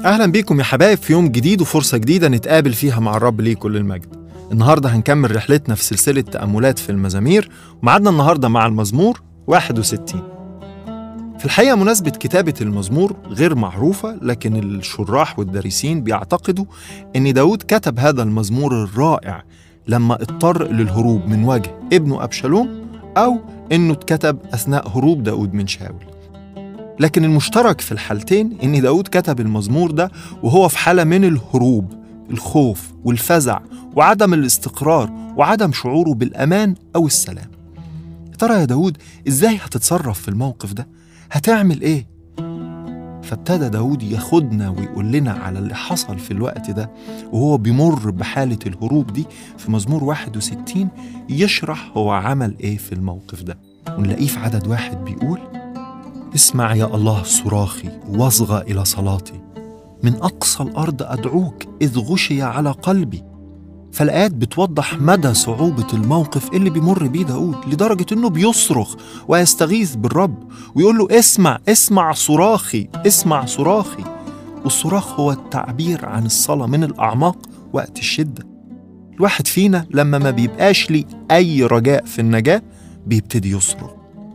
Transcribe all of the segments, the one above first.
أهلا بيكم يا حبايب في يوم جديد وفرصة جديدة نتقابل فيها مع الرب ليه كل المجد النهاردة هنكمل رحلتنا في سلسلة تأملات في المزامير ومعادنا النهاردة مع المزمور 61 في الحقيقة مناسبة كتابة المزمور غير معروفة لكن الشراح والدارسين بيعتقدوا أن داود كتب هذا المزمور الرائع لما اضطر للهروب من وجه ابنه أبشالوم أو أنه اتكتب أثناء هروب داود من شاول لكن المشترك في الحالتين ان داود كتب المزمور ده وهو في حالة من الهروب الخوف والفزع وعدم الاستقرار وعدم شعوره بالأمان أو السلام يا ترى يا داود ازاي هتتصرف في الموقف ده هتعمل ايه فابتدى داود ياخدنا ويقول لنا على اللي حصل في الوقت ده وهو بيمر بحالة الهروب دي في مزمور 61 يشرح هو عمل ايه في الموقف ده ونلاقيه في عدد واحد بيقول اسمع يا الله صراخي واصغى الى صلاتي من اقصى الارض ادعوك اذ غشي على قلبي فالايات بتوضح مدى صعوبه الموقف اللي بيمر بيه داود لدرجه انه بيصرخ ويستغيث بالرب ويقول له اسمع اسمع صراخي اسمع صراخي والصراخ هو التعبير عن الصلاه من الاعماق وقت الشده الواحد فينا لما ما بيبقاش لي اي رجاء في النجاه بيبتدي يصرخ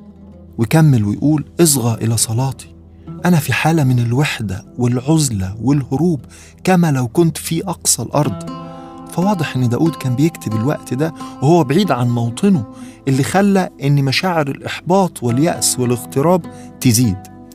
ويكمل ويقول اصغى إلى صلاتي أنا في حالة من الوحدة والعزلة والهروب كما لو كنت في أقصى الأرض فواضح إن داود كان بيكتب الوقت ده وهو بعيد عن موطنه اللي خلى إن مشاعر الإحباط واليأس والاغتراب تزيد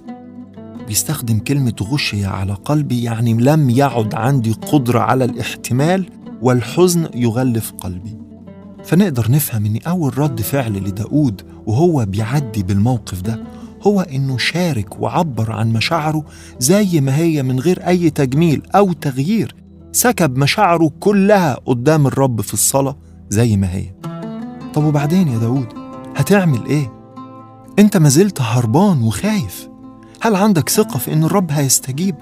بيستخدم كلمة غشي على قلبي يعني لم يعد عندي قدرة على الاحتمال والحزن يغلف قلبي فنقدر نفهم ان اول رد فعل لداود وهو بيعدي بالموقف ده هو انه شارك وعبر عن مشاعره زي ما هي من غير اي تجميل او تغيير سكب مشاعره كلها قدام الرب في الصلاه زي ما هي طب وبعدين يا داود هتعمل ايه انت ما زلت هربان وخايف هل عندك ثقه في ان الرب هيستجيب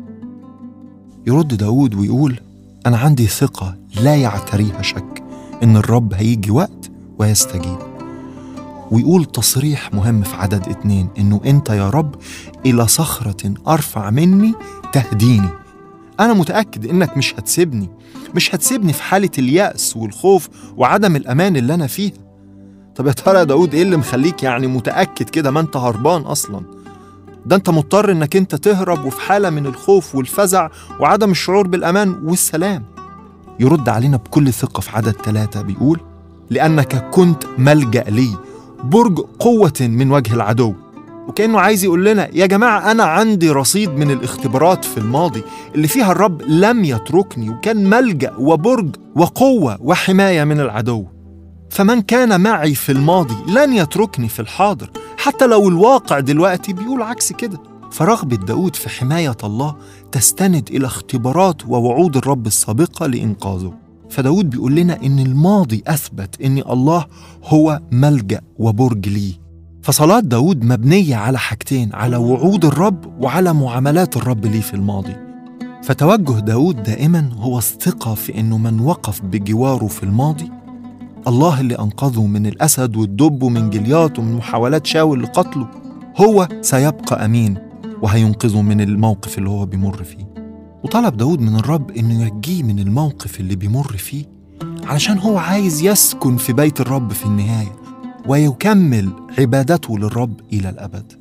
يرد داود ويقول انا عندي ثقه لا يعتريها شك إن الرب هيجي وقت ويستجيب ويقول تصريح مهم في عدد اتنين إنه أنت يا رب إلى صخرة أرفع مني تهديني أنا متأكد إنك مش هتسيبني مش هتسيبني في حالة اليأس والخوف وعدم الأمان اللي أنا فيها طب يا ترى يا داود إيه اللي مخليك يعني متأكد كده ما أنت هربان أصلا ده أنت مضطر إنك أنت تهرب وفي حالة من الخوف والفزع وعدم الشعور بالأمان والسلام يرد علينا بكل ثقة في عدد ثلاثة بيقول لأنك كنت ملجأ لي برج قوة من وجه العدو وكأنه عايز يقول لنا يا جماعة أنا عندي رصيد من الاختبارات في الماضي اللي فيها الرب لم يتركني وكان ملجأ وبرج وقوة وحماية من العدو فمن كان معي في الماضي لن يتركني في الحاضر حتى لو الواقع دلوقتي بيقول عكس كده فرغبة داود في حماية الله تستند إلى اختبارات ووعود الرب السابقة لإنقاذه فداود بيقول لنا إن الماضي أثبت إن الله هو ملجأ وبرج لي فصلاة داود مبنية على حاجتين على وعود الرب وعلى معاملات الرب ليه في الماضي فتوجه داود دائما هو الثقة في إنه من وقف بجواره في الماضي الله اللي أنقذه من الأسد والدب ومن جليات ومن محاولات شاول لقتله هو سيبقى أمين وهينقذه من الموقف اللي هو بيمر فيه وطلب داود من الرب إنه ينجيه من الموقف اللي بيمر فيه علشان هو عايز يسكن في بيت الرب في النهاية ويكمل عبادته للرب إلى الأبد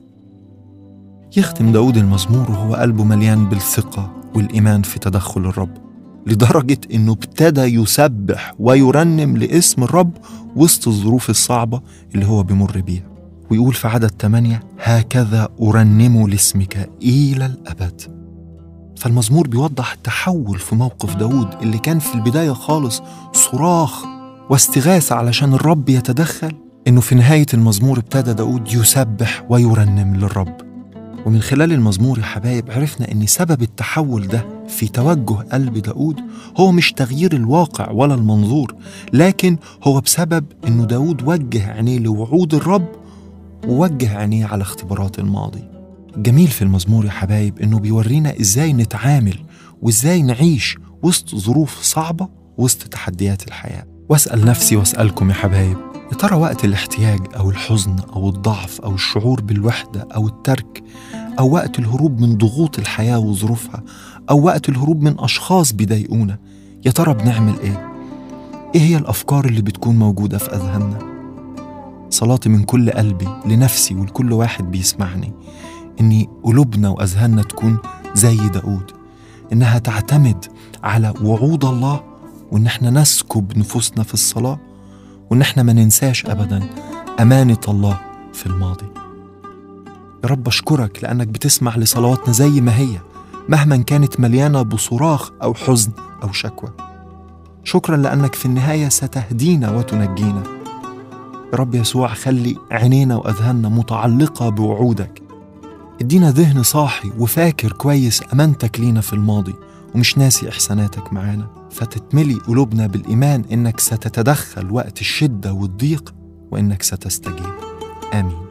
يختم داود المزمور وهو قلبه مليان بالثقة والإيمان في تدخل الرب لدرجة إنه ابتدى يسبح ويرنم لاسم الرب وسط الظروف الصعبة اللي هو بيمر بيها ويقول في عدد ثمانية هكذا أرنم لاسمك إلى الأبد فالمزمور بيوضح التحول في موقف داود اللي كان في البداية خالص صراخ واستغاثة علشان الرب يتدخل إنه في نهاية المزمور ابتدى داود يسبح ويرنم للرب ومن خلال المزمور يا حبايب عرفنا إن سبب التحول ده في توجه قلب داود هو مش تغيير الواقع ولا المنظور لكن هو بسبب إنه داود وجه عينيه لوعود الرب ووجه عينيه على اختبارات الماضي الجميل في المزمور يا حبايب انه بيورينا ازاي نتعامل وازاي نعيش وسط ظروف صعبة وسط تحديات الحياة واسأل نفسي واسألكم يا حبايب يا ترى وقت الاحتياج أو الحزن أو الضعف أو الشعور بالوحدة أو الترك أو وقت الهروب من ضغوط الحياة وظروفها أو وقت الهروب من أشخاص بيضايقونا يا ترى بنعمل إيه؟ إيه هي الأفكار اللي بتكون موجودة في أذهاننا؟ صلاتي من كل قلبي لنفسي ولكل واحد بيسمعني إني قلوبنا وأذهاننا تكون زي داود إنها تعتمد على وعود الله وإن إحنا نسكب نفوسنا في الصلاة وإن إحنا ما ننساش أبدا أمانة الله في الماضي يا رب أشكرك لأنك بتسمع لصلواتنا زي ما هي مهما كانت مليانة بصراخ أو حزن أو شكوى شكرا لأنك في النهاية ستهدينا وتنجينا يا رب يسوع خلي عينينا وأذهاننا متعلقة بوعودك ادينا ذهن صاحي وفاكر كويس أمانتك لينا في الماضي ومش ناسي إحساناتك معانا فتتملي قلوبنا بالإيمان إنك ستتدخل وقت الشدة والضيق وإنك ستستجيب آمين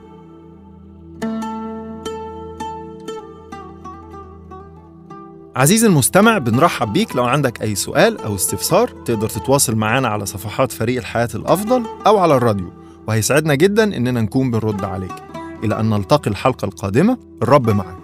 عزيزي المستمع بنرحب بيك لو عندك أي سؤال أو استفسار تقدر تتواصل معنا على صفحات فريق الحياة الأفضل أو على الراديو وهيسعدنا جدا إننا نكون بنرد عليك إلى أن نلتقي الحلقة القادمة الرب معك